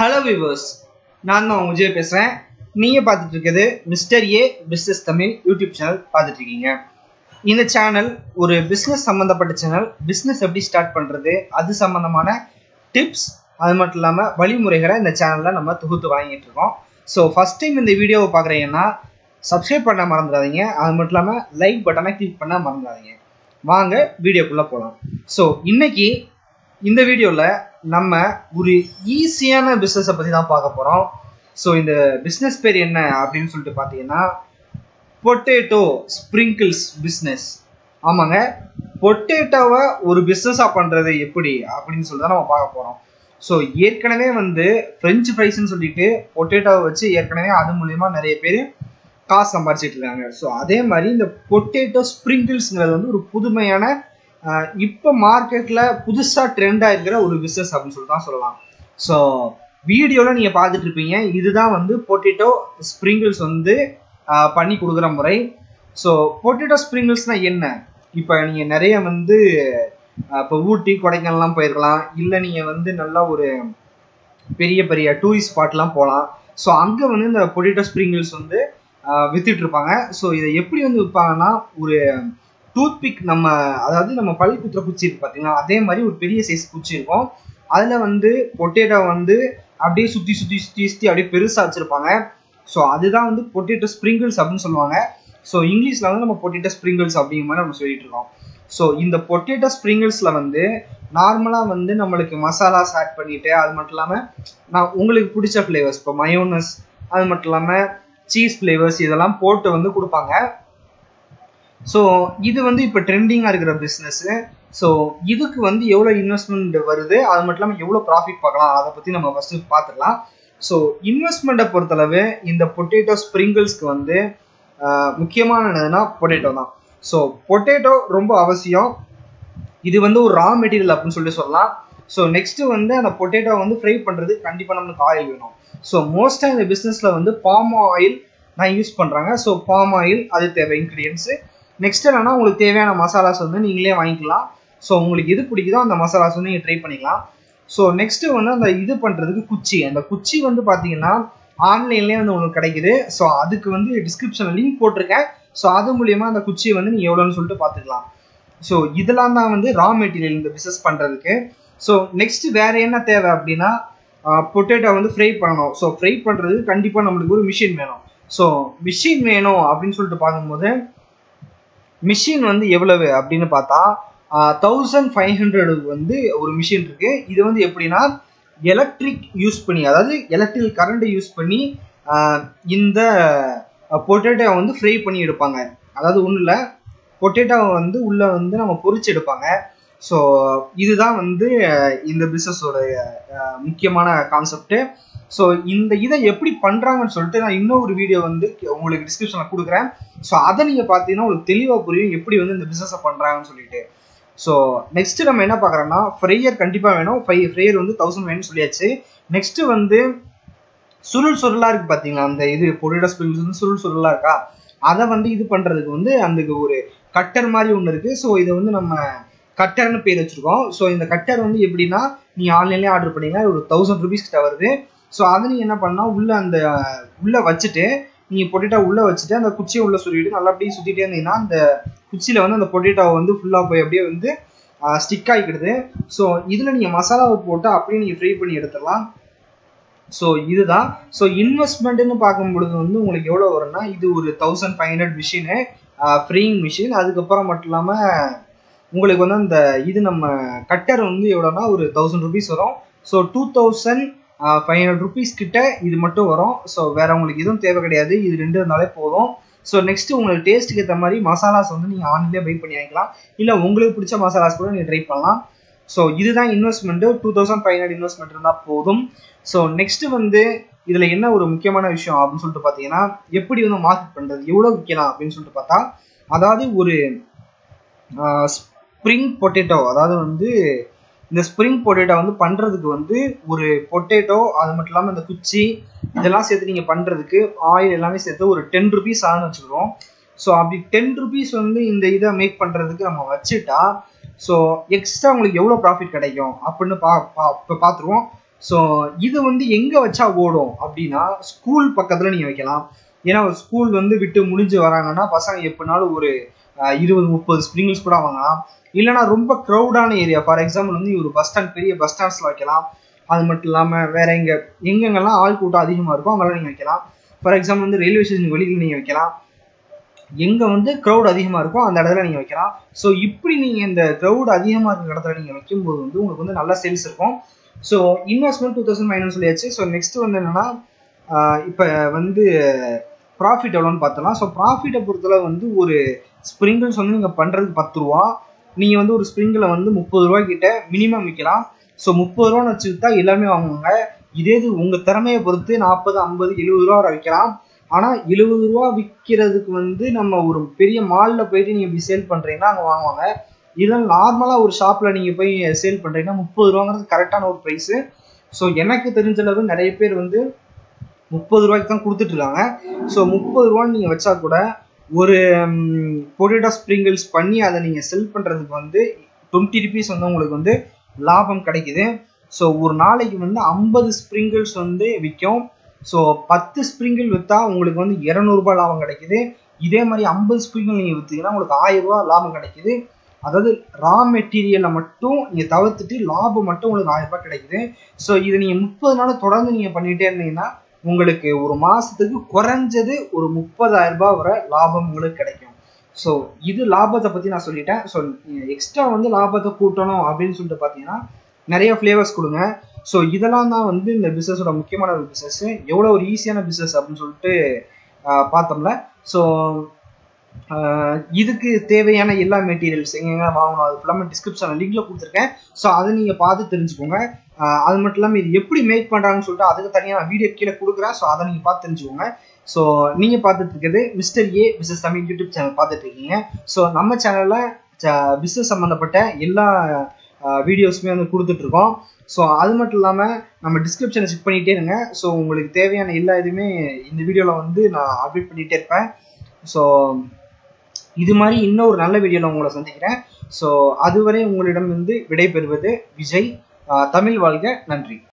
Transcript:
hello viewers நான் தான் உங்க விஜய் பேசுகிறேன் நீங்கள் பார்த்துட்டு இருக்கிறது mister A business Tamil YouTube channel பார்த்துட்டு இருக்கீங்க இந்த சேனல் ஒரு பிஸ்னஸ் சம்மந்தப்பட்ட சேனல் பிஸ்னஸ் எப்படி ஸ்டார்ட் பண்ணுறது அது சம்மந்தமான டிப்ஸ் அது மட்டும் இல்லாமல் வழிமுறைகளை இந்த சேனலில் நம்ம தொகுத்து வாங்கிட்டு இருக்கோம் ஸோ ஃபஸ்ட் டைம் இந்த வீடியோவை பார்க்குறீங்கன்னா சப்ஸ்கிரைப் பண்ண மறந்துடாதீங்க அது மட்டும் இல்லாமல் லைக் பட்டனை கிளிக் பண்ண மறந்துடாதீங்க வாங்க வீடியோக்குள்ளே போகலாம் ஸோ இன்னைக்கு இந்த வீடியோவில் நம்ம ஒரு ஈஸியான பிஸ்னஸை பற்றி தான் பார்க்க போகிறோம் ஸோ இந்த பிஸ்னஸ் பேர் என்ன அப்படின்னு சொல்லிட்டு பார்த்தீங்கன்னா பொட்டேட்டோ ஸ்ப்ரிங்கிள்ஸ் பிஸ்னஸ் ஆமாங்க பொட்டேட்டோவை ஒரு பிஸ்னஸாக பண்ணுறது எப்படி அப்படின்னு சொல்லி தான் நம்ம பார்க்க போகிறோம் ஸோ ஏற்கனவே வந்து ஃப்ரெஞ்சு ஃப்ரைஸ்ன்னு சொல்லிட்டு பொட்டேட்டோவை வச்சு ஏற்கனவே அது மூலயமா நிறைய பேர் காசு சம்பாரிச்சிட்டு இருக்காங்க ஸோ அதே மாதிரி இந்த பொட்டேட்டோ ஸ்ப்ரிங்கிள்ஸ்ங்கிறது வந்து ஒரு புதுமையான இப்போ மார்க்கெட்டில் புதுசாக ட்ரெண்டாக இருக்கிற ஒரு பிஸ்னஸ் அப்படின்னு சொல்லி தான் சொல்லலாம் ஸோ வீடியோவில் நீங்கள் பார்த்துட்டு இருப்பீங்க இதுதான் வந்து பொட்டேட்டோ ஸ்ப்ரிங்கிள்ஸ் வந்து பண்ணி கொடுக்குற முறை ஸோ பொட்டேட்டோ ஸ்ப்ரிங்கிள்ஸ்னால் என்ன இப்போ நீங்கள் நிறைய வந்து இப்போ ஊட்டி கொடைக்கானல்லாம் போயிருக்கலாம் இல்லை நீங்கள் வந்து நல்லா ஒரு பெரிய பெரிய டூரிஸ்ட் ஸ்பாட்லாம் போகலாம் ஸோ அங்கே வந்து இந்த பொட்டேட்டோ ஸ்ப்ரிங்கிள்ஸ் வந்து வித்துட்டு இருப்பாங்க ஸோ இதை எப்படி வந்து விற்பாங்கன்னா ஒரு டூத்பிக் நம்ம அதாவது நம்ம பல் குத்துற குச்சி இருக்கு பார்த்தீங்கன்னா அதே மாதிரி ஒரு பெரிய சைஸ் குச்சி இருக்கும் அதில் வந்து பொட்டேட்டோ வந்து அப்படியே சுற்றி சுற்றி சுற்றி சுற்றி அப்படியே பெருசாக வச்சுருப்பாங்க ஸோ அதுதான் வந்து பொட்டேட்டோ ஸ்ப்ரிங்கிள்ஸ் அப்படின்னு சொல்லுவாங்க ஸோ இங்கிலீஷில் வந்து நம்ம பொட்டேட்டோ ஸ்ப்ரிங்கிள்ஸ் அப்படிங்கிற மாதிரி நம்ம சொல்லிட்டு இருக்கோம் ஸோ இந்த பொட்டேட்டோ ஸ்ப்ரிங்கிள்ஸில் வந்து நார்மலாக வந்து நம்மளுக்கு மசாலாஸ் ஆட் பண்ணிட்டு அது மட்டும் இல்லாமல் நான் உங்களுக்கு பிடிச்ச ஃப்ளேவர்ஸ் இப்போ மயோனஸ் அது மட்டும் இல்லாமல் சீஸ் ஃப்ளேவர்ஸ் இதெல்லாம் போட்டு வந்து கொடுப்பாங்க ஸோ இது வந்து இப்போ ட்ரெண்டிங்காக இருக்கிற பிஸ்னஸ்ஸு ஸோ இதுக்கு வந்து எவ்வளோ இன்வெஸ்ட்மெண்ட் வருது அது மட்டும் இல்லாமல் எவ்வளோ ப்ராஃபிட் பார்க்கலாம் அதை பற்றி நம்ம ஃபஸ்ட்டு பார்த்துக்கலாம் ஸோ இன்வெஸ்ட்மெண்ட்டை பொறுத்தளவு இந்த பொட்டேட்டோ ஸ்ப்ரிங்கிள்ஸ்க்கு வந்து முக்கியமானதுன்னா பொட்டேட்டோ தான் ஸோ பொட்டேட்டோ ரொம்ப அவசியம் இது வந்து ஒரு ரா மெட்டீரியல் அப்படின்னு சொல்லி சொல்லலாம் ஸோ நெக்ஸ்ட்டு வந்து அந்த பொட்டேட்டோ வந்து ஃப்ரை பண்ணுறது கண்டிப்பாக நம்மளுக்கு ஆயில் வேணும் ஸோ மோஸ்ட்டாக இந்த பிஸ்னஸில் வந்து பாம் ஆயில் நான் யூஸ் பண்ணுறாங்க ஸோ பாம் ஆயில் அது தேவை இன்க்ரீடியன்ஸு நெக்ஸ்ட் என்னன்னா உங்களுக்கு தேவையான மசாலாஸ் வந்து நீங்களே வாங்கிக்கலாம் ஸோ உங்களுக்கு எது பிடிக்குதோ அந்த மசாலாஸ் வந்து நீங்கள் ட்ரை பண்ணிக்கலாம் ஸோ நெக்ஸ்ட் வந்து அந்த இது பண்ணுறதுக்கு குச்சி அந்த குச்சி வந்து பார்த்தீங்கன்னா ஆன்லைன்லேயே வந்து உங்களுக்கு கிடைக்குது ஸோ அதுக்கு வந்து டிஸ்கிரிப்ஷனில் லிங்க் போட்டிருக்கேன் ஸோ அது மூலியமா அந்த குச்சியை வந்து நீங்கள் எவ்வளோன்னு சொல்லிட்டு பார்த்துக்கலாம் ஸோ இதெல்லாம் தான் வந்து ரா மெட்டீரியல் இந்த பிஸ்னஸ் பண்ணுறதுக்கு ஸோ நெக்ஸ்ட் வேற என்ன தேவை அப்படின்னா பொட்டேட்டோ வந்து ஃப்ரை பண்ணணும் ஸோ ஃப்ரை பண்ணுறதுக்கு கண்டிப்பாக நம்மளுக்கு ஒரு மிஷின் வேணும் ஸோ மிஷின் வேணும் அப்படின்னு சொல்லிட்டு பார்க்கும்போது மிஷின் வந்து எவ்வளவு அப்படின்னு பார்த்தா தௌசண்ட் ஃபைவ் ஹண்ட்ரட் வந்து ஒரு மிஷின் இருக்கு இது வந்து எப்படின்னா எலக்ட்ரிக் யூஸ் பண்ணி அதாவது எலக்ட்ரிக் கரண்ட்டை யூஸ் பண்ணி இந்த பொட்டேட்டோ வந்து ஃப்ரை பண்ணி எடுப்பாங்க அதாவது ஒன்றும் இல்லை பொட்டேட்டோவை வந்து உள்ளே வந்து நம்ம பொறிச்சு எடுப்பாங்க ஸோ இதுதான் வந்து இந்த பிஸ்னஸோட முக்கியமான கான்செப்ட்டு ஸோ இந்த இதை எப்படி பண்ணுறாங்கன்னு சொல்லிட்டு நான் இன்னொரு வீடியோ வந்து உங்களுக்கு டிஸ்கிரிப்ஷனில் கொடுக்குறேன் ஸோ அதை நீங்கள் பார்த்தீங்கன்னா உங்களுக்கு தெளிவாக புரியும் எப்படி வந்து இந்த பிஸ்னஸை பண்ணுறாங்கன்னு சொல்லிட்டு ஸோ நெக்ஸ்ட் நம்ம என்ன பார்க்குறோன்னா ஃப்ரையர் கண்டிப்பாக வேணும் ஃபை ஃப்ரையர் வந்து தௌசண்ட் வேணும்னு சொல்லியாச்சு நெக்ஸ்ட் வந்து சுருள் சுருளாக இருக்குது பார்த்தீங்களா அந்த இது பொட்டேட்டோ ஸ்பிரிங்ஸ் வந்து சுருள் சுருளாக இருக்கா அதை வந்து இது பண்ணுறதுக்கு வந்து அந்த ஒரு கட்டர் மாதிரி ஒன்று இருக்குது ஸோ இதை வந்து நம்ம கட்டர்னு பேர் வச்சுருக்கோம் ஸோ இந்த கட்டர் வந்து எப்படின்னா நீங்கள் ஆன்லைன்லேயே ஆர்டர் பண்ணீங்கன்னா ஒரு தௌசண்ட் ருபீஸ் கிட்ட வருது ஸோ அதை நீங்கள் என்ன பண்ணால் உள்ளே அந்த உள்ளே வச்சுட்டு நீங்கள் பொட்டேட்டோ உள்ளே வச்சுட்டு அந்த குச்சியை உள்ளே சொல்லிட்டு நல்லா அப்படியே சுற்றிட்டே இருந்தீங்கன்னா அந்த குச்சியில் வந்து அந்த பொட்டேட்டோவை வந்து ஃபுல்லாக போய் அப்படியே வந்து ஸ்டிக் ஆகிக்கிடுது ஸோ இதில் நீங்கள் மசாலாவை போட்டு அப்படியே நீங்கள் ஃப்ரை பண்ணி எடுத்துடலாம் ஸோ இதுதான் ஸோ இன்வெஸ்ட்மெண்ட்டுன்னு பார்க்கும் பொழுது வந்து உங்களுக்கு எவ்வளோ வரும்னா இது ஒரு thousand five hundred machine frying machine அதுக்கப்புறம் மட்டும் இல்லாமல் உங்களுக்கு வந்து அந்த இது நம்ம கட்டர் வந்து எவ்வளோனா ஒரு தௌசண்ட் ருபீஸ் வரும் so two thousand five hundred rupees கிட்ட இது மட்டும் வரும் ஸோ வேற உங்களுக்கு எதுவும் தேவை கிடையாது இது ரெண்டு இருந்தாலே போதும் ஸோ நெக்ஸ்ட் உங்களுக்கு டேஸ்ட்டுக்கு ஏற்ற மாதிரி மசாலாஸ் வந்து நீங்கள் ஆன்லைன்லேயே பை பண்ணி வாங்கிக்கலாம் இல்லை உங்களுக்கு பிடிச்ச மசாலாஸ் கூட நீங்கள் ட்ரை பண்ணலாம் ஸோ இதுதான் investment two thousand five hundred investment இருந்தால் போதும் ஸோ நெக்ஸ்ட் வந்து இதில் என்ன ஒரு முக்கியமான விஷயம் அப்படின்னு சொல்லிட்டு பார்த்தீங்கன்னா எப்படி வந்து மார்க்கெட் பண்ணுறது எவ்வளோ விற்கலாம் அப்படின்னு சொல்லிட்டு பார்த்தா அதாவது ஒரு ஸ்ப்ரிங் பொட்டேட்டோ அதாவது வந்து இந்த ஸ்ப்ரிங் பொட்டேட்டோ வந்து பண்ணுறதுக்கு வந்து ஒரு பொட்டேட்டோ அது மட்டும் இல்லாமல் இந்த குச்சி இதெல்லாம் சேர்த்து நீங்கள் பண்ணுறதுக்கு ஆயில் எல்லாமே சேர்த்து ஒரு டென் ருபீஸ் ஆகுன்னு வச்சுக்கிறோம் ஸோ அப்படி டென் ருபீஸ் வந்து இந்த இதை மேக் பண்ணுறதுக்கு நம்ம வச்சுட்டா ஸோ எக்ஸ்ட்ரா உங்களுக்கு எவ்வளோ ப்ராஃபிட் கிடைக்கும் அப்படின்னு பா பா இப்போ பார்த்துருவோம் ஸோ இது வந்து எங்கே வச்சா ஓடும் அப்படின்னா ஸ்கூல் பக்கத்தில் நீங்கள் வைக்கலாம் ஏன்னா ஸ்கூல் வந்து விட்டு முடிஞ்சு வராங்கன்னா பசங்க எப்படினாலும் ஒரு அஹ், இருபது முப்பது ஸ்ப்ரிங்கிள்ஸ் கூட வாங்கலாம் இல்லைனா ரொம்ப க்ரௌடான ஏரியா ஃபார் எக்ஸாம்பிள் வந்து ஒரு பஸ் ஸ்டாண்ட் பெரிய பஸ் ஸ்டாண்ட்ஸில் வைக்கலாம் அது மட்டும் இல்லாமல் வேற எங்கே எங்கெங்கெல்லாம் ஆள் கூட்டம் அதிகமாக இருக்கும் அங்கெல்லாம் நீங்கள் வைக்கலாம் ஃபார் எக்ஸாம்பிள் வந்து ரயில்வே ஸ்டேஷன் வெளியில் நீங்கள் வைக்கலாம் எங்கே வந்து க்ரௌட் அதிகமாக இருக்கோ அந்த இடத்துல நீங்கள் வைக்கலாம் ஸோ இப்படி நீங்கள் இந்த க்ரௌட் அதிகமாக இருக்கிற இடத்துல நீங்கள் வைக்கும்போது வந்து உங்களுக்கு வந்து நல்ல சேல்ஸ் இருக்கும் so investment two thousand minus சொல்லியாச்சு ஸோ நெக்ஸ்ட் வந்து என்னன்னா இப்போ வந்து ப்ராஃபிட் எவ்வளோன்னு பார்த்தலாம் ஸோ ப்ராஃபிட்டை பொறுத்தளவு வந்து ஒரு ஸ்ப்ரிங்கிள்ஸ் வந்து நீங்கள் பண்ணுறதுக்கு பத்து ரூபா நீங்கள் வந்து ஒரு ஸ்ப்ரிங்கில் வந்து முப்பது ரூபா கிட்ட மினிமம் விற்கலாம் ஸோ முப்பது ரூபான்னு வச்சு விற்றா எல்லாமே வாங்குவாங்க இதே இது உங்கள் திறமையை பொறுத்து நாற்பது ஐம்பது எழுபது ரூபா வரை விற்கலாம் ஆனால் எழுபது ரூபா விற்கிறதுக்கு வந்து நம்ம ஒரு பெரிய மாலில் போயிட்டு நீங்கள் இப்படி சேல் பண்ணுறீங்கன்னா அங்கே வாங்குவாங்க இதெல்லாம் நார்மலாக ஒரு ஷாப்பில் நீங்கள் போய் சேல் பண்ணுறீங்கன்னா முப்பது ரூபாங்கிறது கரெக்டான ஒரு ப்ரைஸு ஸோ எனக்கு தெரிஞ்ச அளவு நிறைய பேர் வந்து முப்பது ரூபாய்க்கு தான் கொடுத்துட்டு இருக்காங்க ஸோ முப்பது ரூபான்னு நீங்கள் வச்சா கூட ஒரு பொட்டேட்டோ ஸ்ப்ரிங்கிள்ஸ் பண்ணி அதை நீங்கள் செல் பண்ணுறதுக்கு வந்து டுவெண்ட்டி ருபீஸ் வந்து உங்களுக்கு வந்து லாபம் கிடைக்குது ஸோ ஒரு நாளைக்கு வந்து ஐம்பது ஸ்ப்ரிங்கிள்ஸ் வந்து விற்கும் ஸோ பத்து ஸ்ப்ரிங்கிள் விற்றா உங்களுக்கு வந்து இரநூறுபா லாபம் கிடைக்குது இதே மாதிரி ஐம்பது ஸ்ப்ரிங்கிள் நீங்கள் விற்றீங்கன்னா உங்களுக்கு ஆயிரம் ரூபா லாபம் கிடைக்குது அதாவது ரா மெட்டீரியலை மட்டும் நீங்கள் தவிர்த்துட்டு லாபம் மட்டும் உங்களுக்கு ஆயிரம் ரூபாய் கிடைக்குது ஸோ இதை நீங்கள் முப்பது நாள் தொடர்ந்து நீங்கள் பண்ணிகிட்டே இருந்தீங்கன்னா உங்களுக்கு ஒரு மாதத்துக்கு குறைஞ்சது ஒரு முப்பதாயிரம் ரூபாய் வரை லாபம் உங்களுக்கு கிடைக்கும் ஸோ இது லாபத்தை பற்றி நான் சொல்லிட்டேன் ஸோ எக்ஸ்ட்ரா வந்து லாபத்தை கூட்டணும் அப்படின்னு சொல்லிட்டு பார்த்தீங்கன்னா நிறைய ஃப்ளேவர்ஸ் கொடுங்க ஸோ இதெல்லாம் தான் வந்து இந்த பிஸ்னஸோட முக்கியமான ஒரு பிஸ்னஸ் எவ்வளோ ஒரு ஈஸியான பிஸ்னஸ் அப்படின்னு சொல்லிட்டு ஆஹ் பார்த்தோம்ல ஸோ இதுக்கு தேவையான எல்லா மெட்டீரியல்ஸ் எங்கெங்க வாங்கணும் அது ஃபுல்லாமே டிஸ்கிரிப்ஷனில் லிங்க்ல கொடுத்துருக்கேன் ஸோ அதை நீங்கள் பார்த்து தெரிஞ்சுக்கோங்க ஆஹ் அது மட்டும் இல்லாமல் இது எப்படி மேக் பண்ணுறாங்கன்னு சொல்லிட்டு அதுக்கு தனியாக நான் வீடியோ கீழே கொடுக்குறேன் ஸோ அதை நீங்கள் பார்த்து தெரிஞ்சுக்கோங்க ஸோ நீங்கள் பார்த்துட்டு இருக்கிறது mister A business Tamil YouTube channel பார்த்துட்டு இருக்கீங்க ஸோ நம்ம சேனலில் பிஸ்னஸ் சம்மந்தப்பட்ட எல்லா வீடியோஸுமே வந்து கொடுத்துட்ருக்கோம் ஸோ அது மட்டும் இல்லாமல் நம்ம டிஸ்கிரிப்ஷனை செக் பண்ணிகிட்டே இருங்க ஸோ உங்களுக்கு தேவையான எல்லா இதுவுமே இந்த வீடியோவில் வந்து நான் அப்டேட் பண்ணிகிட்டே இருப்பேன் ஸோ இது மாதிரி இன்னொரு நல்ல வீடியோவில் உங்களை சந்திக்கிறேன் ஸோ அதுவரை உங்களிடம் வந்து விடைபெறுவது விஜய் ஆஹ் தமிழ் வாழ்க நன்றி